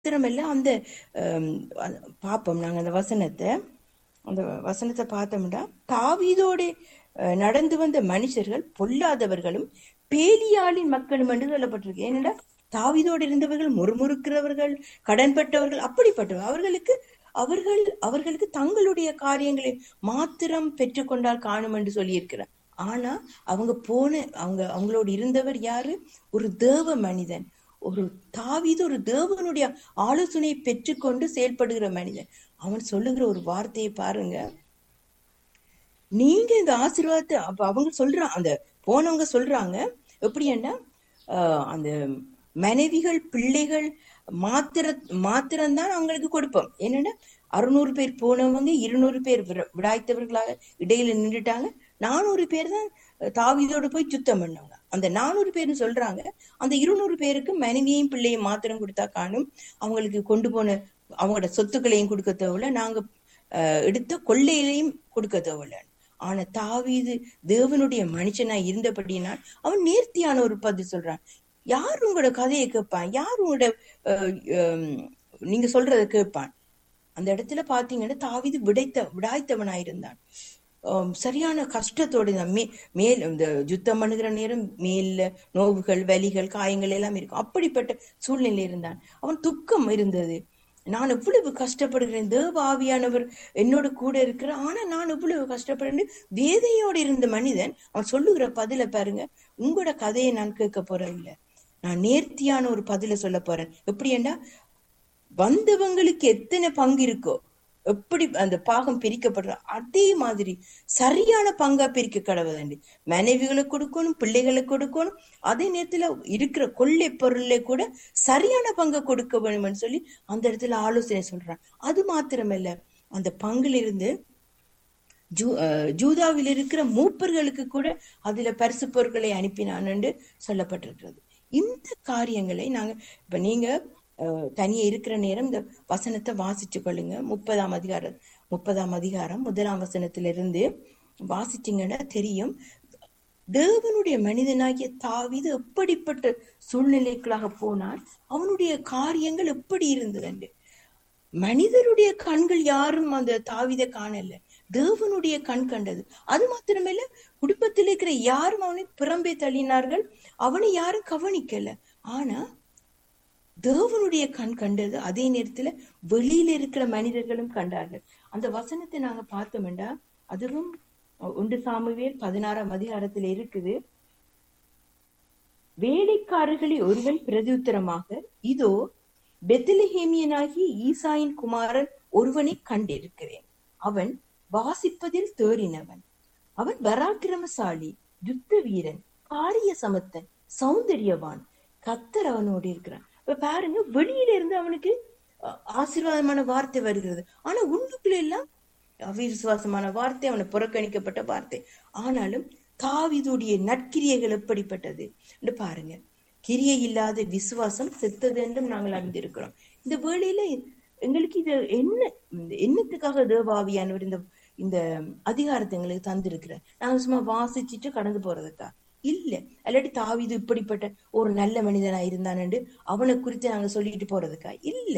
மாத்திரமல்ல அந்த ஆம், அ- பார்ப்போம் நாங்க அந்த வசனத்தை அந்த வசனத்தை பார்த்தோம்னா தாவீதோட அஹ், நடந்து வந்த மனுஷர்கள் பொல்லாதவர்களும் பேலியாளின் மக்களும் என்று சொல்லப்பட்டிருக்கு ஏனென்றா தாவீதோடு இருந்தவர்கள் முறுமுறுக்கிறவர்கள் கடன்பட்டவர்கள் அப்படிப்பட்டவர்கள் அவர்களுக்கு அவர்கள் அவர்களுக்கு தங்களுடைய காரியங்களை மாத்திரம் பெற்றுக்கொண்டால் காணும் என்று சொல்லியிருக்கிறார் ஆனா அவங்க போன அவங்க அவங்களோடு இருந்தவர் யாரு ஒரு தேவ மனிதன் ஒரு தாவீது ஒரு தேவனுடைய ஆலோசனையை பெற்றுக்கொண்டு செயல்படுகிற மனிதன் அவன் சொல்லுகிற ஒரு வார்த்தையை பாருங்க நீங்க இந்த ஆசீர்வாதத்தை அப்ப அவங்க சொல்றாங்க அந்த போனவங்க சொல்றாங்க எப்படின்னா ஆஹ் அந்த மனைவிகள் பிள்ளைகள் மாத்திர மாத்திரம்தான் அவங்களுக்கு கொடுப்போம் என்னன்னா அறுநூறு பேர் போனவங்க இருநூறு பேர் விட- விடாய்த்தவர்களாக இடையில நின்றுட்டாங்க நானூறு பேர் தான் தாவீதோடு போய் சுத்தம் பண்ணவங்க அந்த நானூறு பேர்னு சொல்றாங்க அந்த இருநூறு பேருக்கு மனைவியையும் பிள்ளையும் மாத்திரம் கொடுத்தா காணும் அவங்களுக்கு கொண்டு போன அவங்களோட சொத்துக்களையும் கொடுக்க தேவையில்ல நாங்க ஆஹ், எடுத்த கொள்ளையிலையும் கொடுக்க தேவையில்ல ஆனா தாவீது தேவனுடைய மனுஷனா இருந்தபடினால் அவன் நேர்த்தியான ஒரு பதில் சொல்றான் யார் உங்களோட கதையை கேட்பான் யார் உங்களோட அஹ், ஹம், நீங்க சொல்றத கேட்பான் அந்த இடத்துல பாத்தீங்கன்னா தாவீது விடைத்த விடாய்த்தவனாயிருந்தான் ஆம், சரியான கஷ்டத்தோட இருந்தான். மே மேல் இந்த யுத்தம் பண்ணுகிற நேரம் மேல்ல நோவுகள் வலிகள் காயங்கள் எல்லாம் இருக்கும் அப்படிப்பட்ட சூழ்நிலை இருந்தான் அவன் துக்கம் இருந்தது நான் எவ்வளவு கஷ்டப்படுகிறேன் தேவ ஆவியானவர் என்னோட கூட இருக்கிற ஆனா நான் எவ்வளவு கஷ்டப்படுறேன் வேதையோடு இருந்த மனிதன் அவன் சொல்லுகிற பதில பாருங்க உங்களோட கதையை நான் கேட்க போறேன் இல்ல நான் நேர்த்தியான ஒரு பதில சொல்ல போறேன் எப்படின்னா வந்தவங்களுக்கு எத்தனை பங்கு இருக்கோ எப்படி அந்த பாகம் பிரிக்கப்படுற அதே மாதிரி சரியான பங்கா பிரிக்க கடவுதாண்டி மனைவிகளுக்கு கொடுக்கணும் பிள்ளைகளுக்கு கொடுக்கணும் அதே நேரத்துல இருக்கிற கொள்ளை பொருளை கூட சரியான பங்கை கொடுக்க வேணும்னு சொல்லி அந்த இடத்துல ஆலோசனை சொல்றான் அது மாத்திரமல்ல அந்த பங்குல இருந்து ஜூ அஹ் ஜூதாவில் இருக்கிற மூப்பர்களுக்கு கூட அதுல பரிசு பொருட்களை அனுப்பினான் என்று சொல்லப்பட்டிருக்கிறது இந்த காரியங்களை நாங்க இப்ப நீங்க அஹ், தனியே இருக்கிற நேரம் இந்த வசனத்தை வாசிச்சு கொள்ளுங்க முப்பதாம் அதிகாரம் முப்பதாம் அதிகாரம் முதலாம் வசனத்திலிருந்து வாசிச்சீங்கன்னா தெரியும் தேவனுடைய மனிதனாகிய தாவீது எப்படிப்பட்ட சூழ்நிலைகளாக போனான் அவனுடைய காரியங்கள் எப்படி இருந்தது மனிதருடைய கண்கள் யாரும் அந்த தாவித காணல தேவனுடைய கண் கண்டது அது மாத்திரமல்ல குடும்பத்தில் இருக்கிற யாரும் அவனை புறம்பே தள்ளினார்கள் அவனை யாரும் கவனிக்கல ஆனா தேவனுடைய கண் கண்டது அதே நேரத்துல வெளியில இருக்கிற மனிதர்களும் கண்டார்கள் அந்த வசனத்தை நாங்க பார்த்தோம்டா அதுவும் ஒன்று சாமுவேல் பதினாறாம் அதிகாரத்துல இருக்குது வேலைக்காரர்களில் ஒருவன் பிரதியுத்தரமாக இதோ பெத்லஹேமியனாகி ஈசாயின் குமாரன் ஒருவனை கண்டிருக்கிறேன் அவன் வாசிப்பதில் தேறினவன் அவன் பராக்கிரமசாலி யுத்த வீரன் காரிய சமத்தன் சௌந்தரியவான் கத்தர் அவனோடு இருக்கிறான் இப்ப பாருங்க வெளியில இருந்து அவனுக்கு அஹ், ஆசீர்வாதமான வார்த்தை வருகிறது ஆனா உள்ளுக்குள்ள எல்லாம் அவிசுவாசமான வார்த்தை அவனை புறக்கணிக்கப்பட்ட வார்த்தை ஆனாலும் தாவிதுடைய நற்கிரியைகள் எப்படிப்பட்டது என்று பாருங்க கிரியை இல்லாத விசுவாசம் செத்தது என்றும் நாங்கள் அறிந்திருக்கிறோம் இந்த வேளையில எங்களுக்கு இது என்ன இந்த என்னத்துக்காக தேவாவியானவர் இந்த இந்த அதிகாரத்தை எங்களுக்கு தந்திருக்கிறார் நாங்க சும்மா வாசிச்சுட்டு கடந்து போறதுக்கா இல்ல இல்லாட்டி தாவிது இப்படிப்பட்ட ஒரு நல்ல மனிதனா இருந்தான்னு அவனை குறித்து நாங்க சொல்லிட்டு போறதுக்கா இல்ல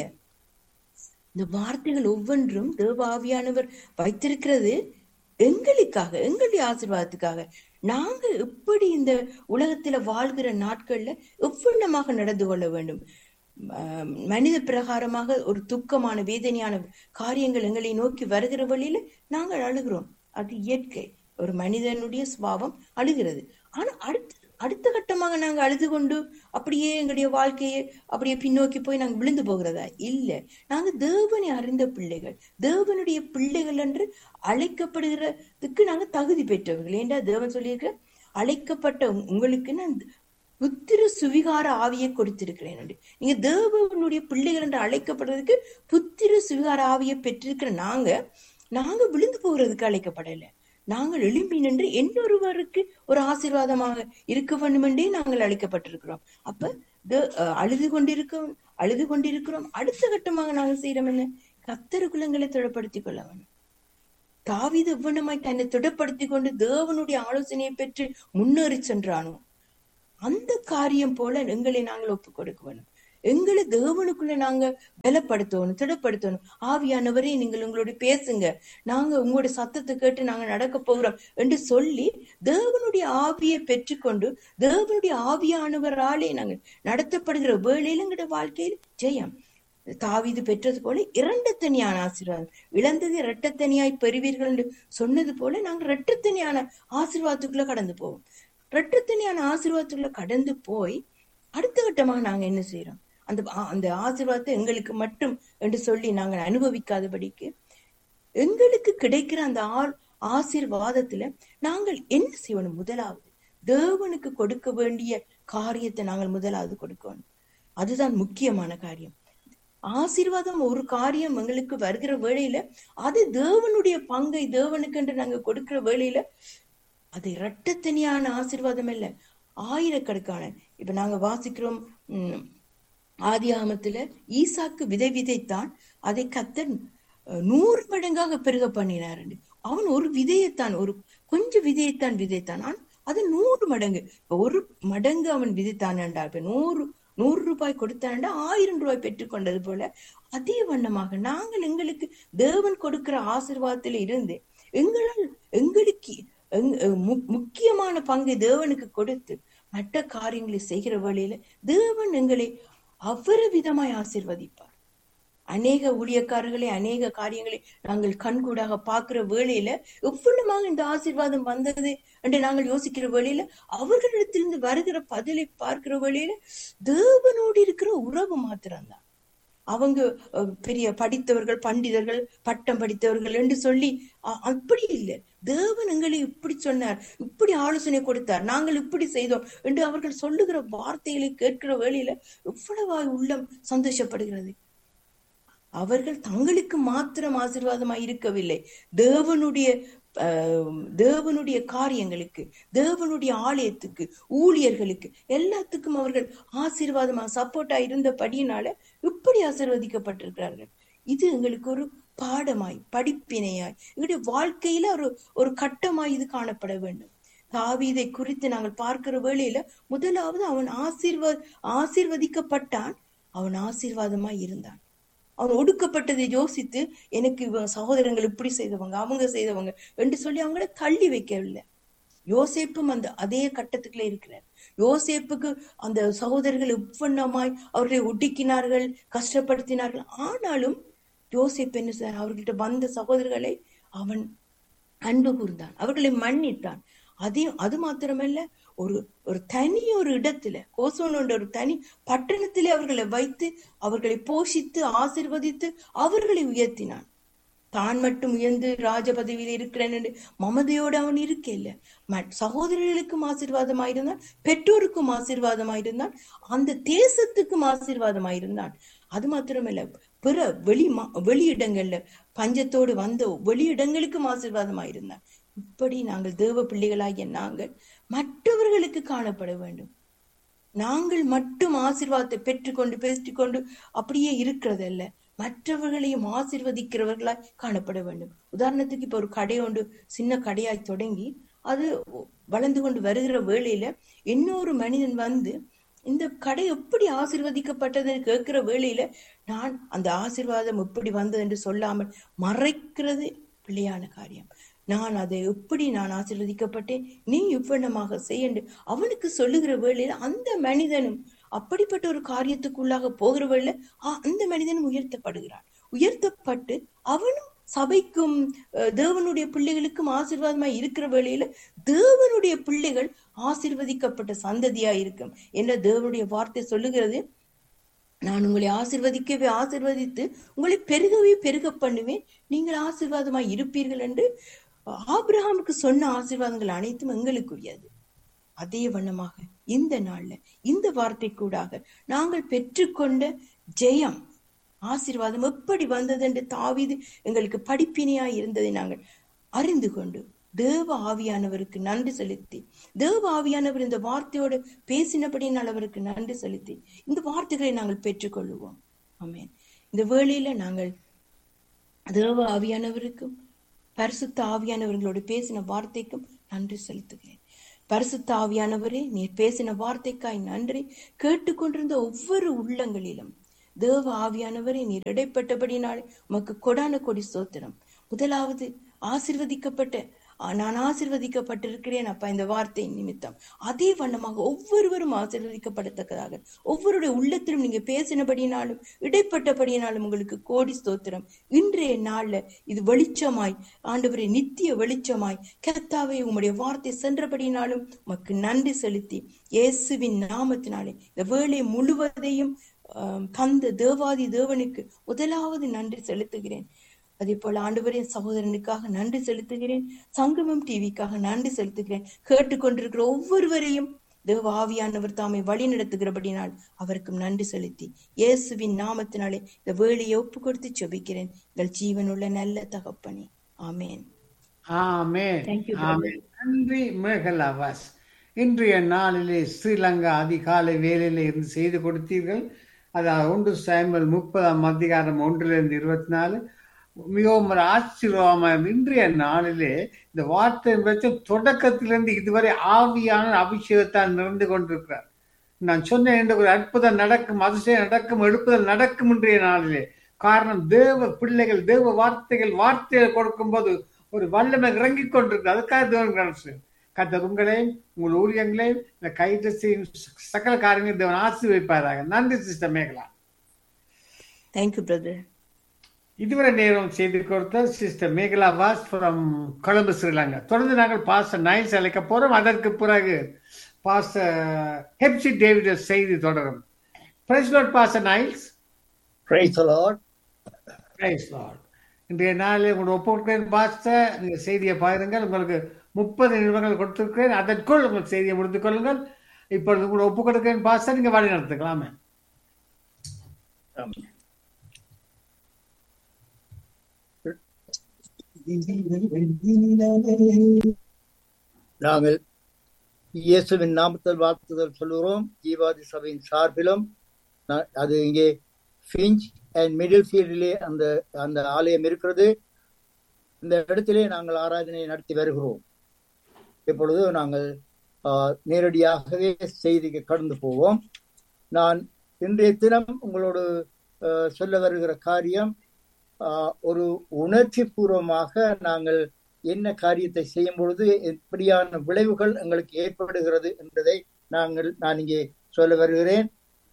இந்த வார்த்தைகள் ஒவ்வொன்றும் தேவாவியானவர் வைத்திருக்கிறது எங்களுக்காக எங்களுடைய ஆசீர்வாதத்துக்காக நாங்க எப்படி இந்த உலகத்துல வாழ்கிற நாட்கள்ல எவ்வளமாக நடந்து கொள்ள வேண்டும் ஆஹ் மனித பிரகாரமாக ஒரு துக்கமான வேதனையான காரியங்கள் எங்களை நோக்கி வருகிற வழியில நாங்கள் அழுகிறோம் அது இயற்கை ஒரு மனிதனுடைய சுபாவம் அழுகிறது ஆனா அடுத்த அடுத்த கட்டமாக நாங்க அழுது கொண்டு அப்படியே எங்களுடைய வாழ்க்கையை அப்படியே பின்னோக்கி போய் நாங்க விழுந்து போகிறதா இல்ல நாங்க தேவனை அறிந்த பிள்ளைகள் தேவனுடைய பிள்ளைகள் என்று அழைக்கப்படுகிறதுக்கு நாங்க தகுதி பெற்றவர்கள் ஏண்டா தேவன் சொல்லியிருக்க அழைக்கப்பட்ட உங்க- உங்களுக்கு நான் புத்திர சுவிகார ஆவியை கொடுத்திருக்கிறேன் என்று. நீங்க தேவனுடைய பிள்ளைகள் என்று அழைக்கப்படுறதுக்கு புத்திர சுவிகார ஆவியை பெற்றிருக்கிற நாங்க நாங்க விழுந்து போகிறதுக்கு அழைக்கப்படல நாங்கள் எழும்பி நின்று இன்னொருவருக்கு ஒரு ஆசீர்வாதமாக இருக்க வேண்டும் என்றே நாங்கள் அழைக்கப்பட்டிருக்கிறோம் அப்ப தே- அஹ் அழுது கொண்டிருக்கிறோம் அழுது கொண்டிருக்கிறோம் அடுத்த கட்டமாக நாங்கள் செய்யறோம் என்ன கத்தரு குலங்களை திடப்படுத்திக் கொள்ள வேண்டும் தாவீது எவ்வளமாய் தன்னை திடப்படுத்திக் கொண்டு தேவனுடைய ஆலோசனையை பெற்று முன்னேறி சென்றானோ அந்த காரியம் போல எங்களை நாங்கள் ஒப்புக் கொடுக்க வேண்டும் எங்களை தேவனுக்குள்ள நாங்க பலப்படுத்தணும் திடப்படுத்தணும் ஆவியானவரே நீங்கள் உங்களோட பேசுங்க நாங்க உங்களுடைய சத்தத்தை கேட்டு நாங்க நடக்க போகிறோம் என்று சொல்லி தேவனுடைய ஆவியை பெற்றுக்கொண்டு தேவனுடைய ஆவியானவராலே நாங்கள் நடத்தப்படுகிற வேளையில எங்களுடைய வாழ்க்கையில் ஜெயம் தாவீது பெற்றது போல இரண்டத்தனியான ஆசீர்வாதம் இழந்தது இரட்டத்தனியாய் பெறுவீர்கள் என்று சொன்னது போல நாங்கள் இரட்டத்தனியான ஆசீர்வாதத்துக்குள்ள கடந்து போவோம் இரட்டத்தனியான ஆசீர்வாதத்துக்குள்ள கடந்து போய் அடுத்த கட்டமாக நாங்க என்ன செய்யறோம் அந்த அந்த ஆசீர்வாதத்தை எங்களுக்கு மட்டும் என்று சொல்லி நாங்கள் அனுபவிக்காதபடிக்கு எங்களுக்கு கிடைக்கிற அந்த ஆ- ஆசீர்வாதத்துல நாங்கள் என்ன செய்யணும் முதலாவது தேவனுக்கு கொடுக்க வேண்டிய காரியத்தை நாங்கள் முதலாவது கொடுக்கணும் அதுதான் முக்கியமான காரியம் ஆசீர்வாதம் ஒரு காரியம் எங்களுக்கு வருகிற வேளையில அது தேவனுடைய பங்கை தேவனுக்கு என்று நாங்க கொடுக்கிற வேளையில அது இரட்டத்தனியான ஆசீர்வாதம் இல்ல ஆயிரக்கணக்கான இப்ப நாங்க வாசிக்கிறோம் உம் ஆதியாகமத்துல ஈசாக்கு விதை விதைத்தான் அதை கத்தர் அஹ், நூறு மடங்காக பெருக பண்ணினார் அவன் ஒரு விதையைத்தான் ஒரு கொஞ்சம் விதையைத்தான் விதைத்தான் ஆனா அது நூறு மடங்கு இப்ப ஒரு மடங்கு அவன் விதைத்தானண்டா இப்ப நூறு நூறு ரூபாய் கொடுத்தாண்டா ஆயிரம் ரூபாய் பெற்றுக்கொண்டது போல அதே வண்ணமாக நாங்கள் எங்களுக்கு தேவன் கொடுக்கிற ஆசீர்வாதத்துல இருந்து எங்களால் எங்களுக்கு எங்- மு- முக்கியமான பங்கை தேவனுக்கு கொடுத்து மற்ற காரியங்களை செய்கிற வேளையில தேவன் எங்களை அவ்வளவு விதமாய் ஆசீர்வதிப்பார் அநேக ஊழியக்காரர்களை அநேக காரியங்களை நாங்கள் கண்கூடாக பார்க்கிற வேளையில எவ்வளவுமாக இந்த ஆசீர்வாதம் வந்தது என்று நாங்கள் யோசிக்கிற வேளையில அவர்களிடத்திலிருந்து வருகிற பதிலை பார்க்கிற வேளையில தேவனோடு இருக்கிற உறவு மாத்திரம்தான் அவங்க அஹ், பெரிய படித்தவர்கள் பண்டிதர்கள் பட்டம் படித்தவர்கள் என்று சொல்லி அ- அப்படி இல்லை தேவன் எங்களை இப்படி சொன்னார் இப்படி ஆலோசனை கொடுத்தார் நாங்கள் இப்படி செய்தோம் என்று அவர்கள் சொல்லுகிற வார்த்தைகளை கேட்கிற வேளையில எவ்வளவாய் உள்ளம் சந்தோஷப்படுகிறது அவர்கள் தங்களுக்கு மாத்திரம் ஆசீர்வாதமாய் இருக்கவில்லை தேவனுடைய ஆஹ், தேவனுடைய காரியங்களுக்கு தேவனுடைய ஆலயத்துக்கு ஊழியர்களுக்கு எல்லாத்துக்கும் அவர்கள் ஆசீர்வாதமா சப்போர்ட்டா இருந்தபடியினால இப்படி ஆசீர்வதிக்கப்பட்டிருக்கிறார்கள் இது எங்களுக்கு ஒரு பாடமாய் படிப்பினையாய் எங்களுடைய வாழ்க்கையில ஒரு ஒரு கட்டமாய் இது காணப்பட வேண்டும் தாவீதை குறித்து நாங்கள் பார்க்கிற வேளையில முதலாவது அவன் ஆசீர்வ ஆசீர்வதிக்கப்பட்டான் அவன் ஆசீர்வாதமாய் இருந்தான் அவன் ஒடுக்கப்பட்டதை யோசித்து எனக்கு இவன் சகோதரங்கள் இப்படி செய்தவங்க அவங்க செய்தவங்க என்று சொல்லி அவங்கள தள்ளி வைக்கவில்லை யோசேப்பும் அந்த அதே கட்டத்துக்குள்ள இருக்கிறார் யோசேப்புக்கு அந்த சகோதரர்கள் உப்பண்ணமாய் அவர்களை ஒடுக்கினார்கள் கஷ்டப்படுத்தினார்கள் ஆனாலும் யோசேப்பு என்ன செய்தார் அவர்கள்ட்ட வந்த சகோதரர்களை அவன் அன்பு கூர்ந்தான் அவர்களை மன்னித்தான் அதே அது மாத்திரமல்ல ஒரு ஒரு தனி ஒரு இடத்துல கோசோனோன்ற ஒரு தனி பட்டணத்திலே அவர்களை வைத்து அவர்களை போஷித்து ஆசிர்வதித்து அவர்களை உயர்த்தினான் தான் மட்டும் உயர்ந்து ராஜ பதவியில் இருக்கிறேன் என்று மமதையோடு அவன் இருக்கல மற்- சகோதரர்களுக்கும் ஆசீர்வாதமாயிருந்தான் பெற்றோருக்கும் ஆசீர்வாதமாயிருந்தான் அந்த தேசத்துக்கும் ஆசீர்வாதமாயிருந்தான் அது மாத்திரமல்ல பிற வெளி மா- வெளியிடங்கள்ல பஞ்சத்தோடு வந்த வெளியிடங்களுக்கும் ஆசீர்வாதமாயிருந்தான் இப்படி நாங்கள் தேவ பிள்ளைகளாகிய நாங்கள் மற்றவர்களுக்கு காணப்பட வேண்டும் நாங்கள் மட்டும் ஆசீர்வாதத்தை பெற்றுக்கொண்டு பெற்றுக்கொண்டு அப்படியே இருக்கிறதல்ல மற்றவர்களையும் ஆசீர்வதிக்கிறவர்களாய் காணப்பட வேண்டும் உதாரணத்துக்கு இப்ப ஒரு கடை ஒன்று சின்ன கடையாய் தொடங்கி அது வளர்ந்து கொண்டு வருகிற வேளையில இன்னொரு மனிதன் வந்து இந்த கடை எப்படி ஆசீர்வதிக்கப்பட்டதுன்னு கேட்கிற வேளையில நான் அந்த ஆசீர்வாதம் எப்படி வந்தது என்று சொல்லாமல் மறைக்கிறது பிள்ளையான காரியம் நான் அதை எப்படி நான் ஆசீர்வதிக்கப்பட்டேன் நீ இவ்வண்ணமாக செய்யண்டு அவனுக்கு சொல்லுகிற வேளையில அந்த மனிதனும் அப்படிப்பட்ட ஒரு காரியத்துக்குள்ளாக போகிற வேளையில ஆ, அந்த மனிதனும் உயர்த்தப்படுகிறான் உயர்த்தப்பட்டு அவனும் சபைக்கும் அஹ், தேவனுடைய பிள்ளைகளுக்கும் ஆசீர்வாதமாய் இருக்கிற வேளையில தேவனுடைய பிள்ளைகள் ஆசீர்வதிக்கப்பட்ட சந்ததியா இருக்கும் என்ற தேவனுடைய வார்த்தை சொல்லுகிறது நான் உங்களை ஆசிர்வதிக்கவே ஆசிர்வதித்து உங்களை பெருகவே பெருக பண்ணுவேன் நீங்கள் ஆசீர்வாதமாய் இருப்பீர்கள் என்று ஆபிரகாமுக்கு சொன்ன ஆசீர்வாதங்கள் அனைத்தும் எங்களுக்குரியது அதே வண்ணமாக இந்த நாள்ல இந்த வார்த்தை கூடாக நாங்கள் பெற்றுக்கொண்ட ஜெயம் ஆசீர்வாதம் எப்படி வந்தது என்று தாவீது எங்களுக்கு படிப்பினையாய் இருந்ததை நாங்கள் அறிந்து கொண்டு தேவ ஆவியானவருக்கு நன்றி செலுத்தி தேவ ஆவியானவர் இந்த வார்த்தையோடு பேசினபடியினால் அவருக்கு நன்றி செலுத்தி இந்த வார்த்தைகளை நாங்கள் பெற்றுக்கொள்ளுவோம் ஆமென் இந்த வேளையில நாங்கள் தேவ ஆவியானவருக்கும் பரிசுத்த ஆவியானவர்களோடு பேசின வார்த்தைக்கும் நன்றி செலுத்துகிறேன் பரிசுத்த ஆவியானவரே நீர் பேசின வார்த்தைக்காய் நன்றி கேட்டுக்கொண்டிருந்த ஒவ்வொரு உள்ளங்களிலும் தேவ ஆவியானவரே நீர் இடைப்பட்டபடினால் உமக்கு கொடான கொடி சோத்திரம் முதலாவது ஆசிர்வதிக்கப்பட்ட ஆ, நான் ஆசிர்வதிக்கப்பட்டிருக்கிறேன் அப்பா இந்த வார்த்தை நிமித்தம் அதே வண்ணமாக ஒவ்வொருவரும் ஆசிர்வதிக்கப்படத்தக்கதாக ஒவ்வொருடைய உள்ளத்திலும் நீங்க பேசினபடினாலும் இடைப்பட்டபடினாலும் உங்களுக்கு கோடி ஸ்தோத்திரம் இன்றைய நாள்ல இது வெளிச்சமாய் ஆண்டவரே நித்திய வெளிச்சமாய் கர்த்தாவே உம்முடைய வார்த்தை சென்றபடினாலும் உமக்கு நன்றி செலுத்தி இயேசுவின் நாமத்தினாலே இந்த வேலை முழுவதையும் ஆம், தந்த தேவாதி தேவனுக்கு முதலாவது நன்றி செலுத்துகிறேன் அதே போல ஆண்டவரின் சகோதரனுக்காக நன்றி செலுத்துகிறேன் சங்கமம் டிவிக்காக நன்றி செலுத்துகிறேன் கேட்டுக்கொண்டிருக்கிற ஒவ்வொருவரையும் தேவ ஆவியானவர் தாமை வழி நடத்துகிறபடினால் அவருக்கும் நன்றி செலுத்தி இயேசுவின் நாமத்தினாலே இந்த வேலையை ஒப்பு கொடுத்து செபிக்கிறேன் எங்கள் ஜீவனுள்ள நல்ல தகப்பனே ஆமேன் ஆமென் Thank you, brother. ஆமென் நன்றி மேகலாவாஸ் இன்றைய நாளிலே ஸ்ரீலங்கா அதிகாலை வேலையில இருந்து செய்து கொடுத்தீர்கள் அதாவது ஒன்று சாம்பல் முப்பதாம் அதிகாரம் ஒன்றிலிருந்து இருபத்தி நாலு மிகவும் ஒரு ஆச்சரியமாக இன்றைய நாளிலே இந்த வார்த்தை வச்சு தொடக்கத்திலிருந்து இதுவரை ஆவியான அபிஷேகத்தால் நிறைந்து கொண்டிருக்கிறார் நான் சொன்னேன் என்ற ஒரு அற்புதம் நடக்கும் அதிசயம் நடக்கும் எடுப்புதல் நடக்கும் இன்றைய நாளிலே காரணம் தேவ பிள்ளைகள் தேவ வார்த்தைகள் வார்த்தையை கொடுக்கும்போது ஒரு வல்லமை இறங்கிக் கொண்டிருக்கு அதுக்காக தேவன் கணசு கத்தர் உங்களையும் உங்கள் ஊழியங்களையும் இந்த கைது செய்யும் சகல காரியங்களையும் தேவன் ஆசீர்வதிப்பாராக நன்றி சிஸ்டர் மேகலா தேங்க்யூ பிரதர் இதுவரை நேரம் செய்து கொடுத்த சிஸ்டர் மேகலா வாஸ் ஃப்ரம் கொலம்பு ஸ்ரீலங்கா தொடர்ந்து நாங்கள் பாஸ்டர் நைல்ஸ் அழைக்க போறோம் அதற்கு பிறகு பாஸ்டர் ஹெப்சி டேவிட் செய்தி தொடரும் praise Lord pastor Niles Praise the Lord. Praise Lord இன்றைய நாளில் உங்களோட ஒப்புக்கிறேன் பாஸ்டர் நீங்க செய்தியை பாருங்கள் உங்களுக்கு முப்பது நிமிடங்கள் கொடுத்திருக்கிறேன் அதற்குள் உங்கள் செய்தியை முடித்துக் கொள்ளுங்கள் இப்பொழுது உங்களை ஒப்பு கொடுக்கிறேன் பாஸ்டர் நீங்க வழி நடத்துக்கலாமே Amen. நாங்கள் இயேசுவின் நாமத்தில் வாழ்த்துதல் சொல்லுகிறோம் ஜீவாதி சபையின் சார்பிலும் நான் அது இங்கே ஃபிஞ்ச் அண்ட் மிடில் ஃபீல்டிலே அந்த அந்த ஆலயம் இருக்கிறது இந்த இடத்திலே நாங்கள் ஆராதனை நடத்தி வருகிறோம் இப்பொழுது நாங்கள் ஆஹ், நேரடியாகவே செய்திக்கு கடந்து போவோம் நான் இன்றைய தினம் உங்களோடு ஆஹ், சொல்ல வருகிற காரியம் ஆஹ், ஒரு உணர்ச்சி பூர்வமாக நாங்கள் என்ன காரியத்தை செய்யும் பொழுது எப்படியான விளைவுகள் எங்களுக்கு ஏற்படுகிறது என்பதை நாங்கள் நான் இங்கே சொல்ல வருகிறேன்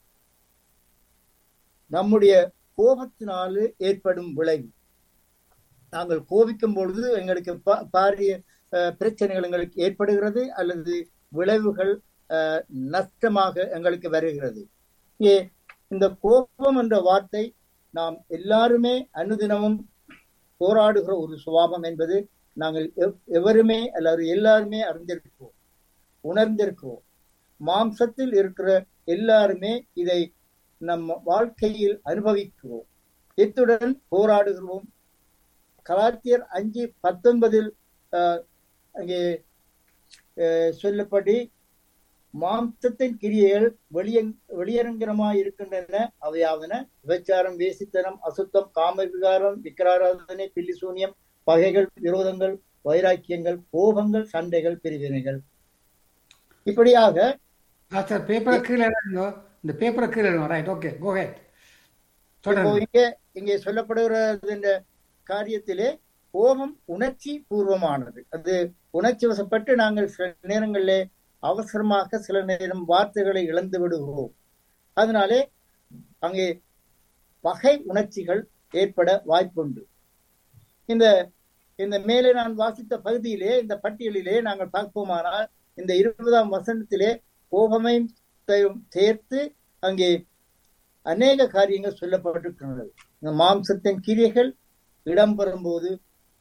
நம்முடைய கோபத்தினால ஏற்படும் விளைவு நாங்கள் கோபிக்கும் பொழுது எங்களுக்கு பா- பாரிய அஹ், பிரச்சனைகள் எங்களுக்கு ஏற்படுகிறது அல்லது விளைவுகள் அஹ், நஷ்டமாக எங்களுக்கு வருகிறது இங்கே இந்த கோபம் என்ற வார்த்தை நாம் எல்லாருமே அனுதினமும் போராடுகிற ஒரு சுபாவம் என்பது நாங்கள் எவ்- எவருமே அல்லது எல்லாருமே அறிந்திருக்கிறோம் உணர்ந்திருக்கிறோம் மாம்சத்தில் இருக்கிற எல்லாருமே இதை நம்ம வாழ்க்கையில் அனுபவிக்கிறோம் இத்துடன் போராடுகிறோம் கலாத்தியர் அஞ்சு பத்தொன்பதில் ஆஹ், அங்கே ஆஹ், சொல்லப்படி மாம்சத்தின் கிரியைகள் வெளியங் வெளியரங்கரமாய் இருக்கின்றன அவையாவன விபச்சாரம் வேசித்தனம் அசுத்தம் காம விகாரம் விக்கிராராதனை பில்லிசூனியம் பகைகள் விரோதங்கள் வைராக்கியங்கள் கோபங்கள் சண்டைகள் பிரிவினைகள் இப்படியாக பாஸ்டர் பேப்பரை கீழே இறங்குங்க இந்த பேப்பரை கீழே இறங்க ரைட் ஓகே கோ ஹெட் இப்போ தொடருங்க இங்கே இங்கே சொல்லப்படுகிற இந்த காரியத்திலே கோபம் உணர்ச்சி பூர்வமானது அது உணர்ச்சி வசப்பட்டு நாங்கள் சில நேரங்களிலே அவசரமாக சில நேரம் வார்த்தைகளை இழந்து விடுகிறோம் அதனாலே அங்கே பகை உணர்ச்சிகள் ஏற்பட வாய்ப்புண்டு இந்த இந்த மேலே நான் வாசித்த பகுதியிலே இந்த பட்டியலிலே நாங்கள் பார்ப்போமானால் இந்த இருபதாம் வசனத்திலே கோபமையும் தையும் சேர்த்து அங்கே அநேக காரியங்கள் சொல்லப்பட்டிருக்கிறது இந்த மாம்சத்தின் கிரியைகள் இடம்பெறும் போது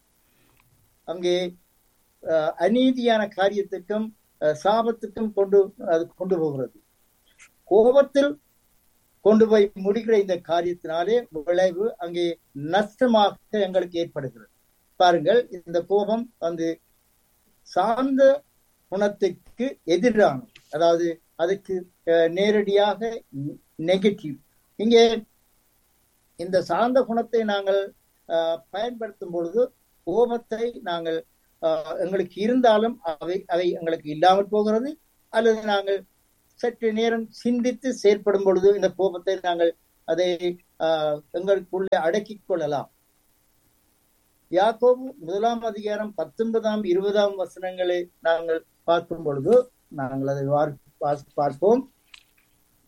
அங்கே அஹ், அநீதியான காரியத்துக்கும் அஹ், சாபத்துக்கும் கொண்டு அது கொண்டு போகிறது கோபத்தில் கொண்டு போய் முடிக்கிற இந்த காரியத்தினாலே விளைவு அங்கே நஷ்டமாக எங்களுக்கு ஏற்படுகிறது பாருங்கள் இந்த கோபம் வந்து சார்ந்த குணத்துக்கு எதிரானது அதாவது அதுக்கு அஹ், நேரடியாக நெகட்டிவ் இங்கே இந்த சார்ந்த குணத்தை நாங்கள் அஹ், பயன்படுத்தும் பொழுது கோபத்தை நாங்கள் ஆஹ், எங்களுக்கு இருந்தாலும் அவை அவை எங்களுக்கு இல்லாமல் போகிறது அல்லது நாங்கள் சற்று நேரம் சிந்தித்து செயற்படும் பொழுது இந்த கோபத்தை நாங்கள் அதை ஆஹ், எங்களுக்குள்ளே அடக்கிக் கொள்ளலாம் யாக்கோபு முதலாம் அதிகாரம் பத்தொன்பதாம் இருபதாம் வசனங்களை நாங்கள் பார்க்கும் பொழுது நாங்கள் அதை வார்- வாசி- பார்ப்போம்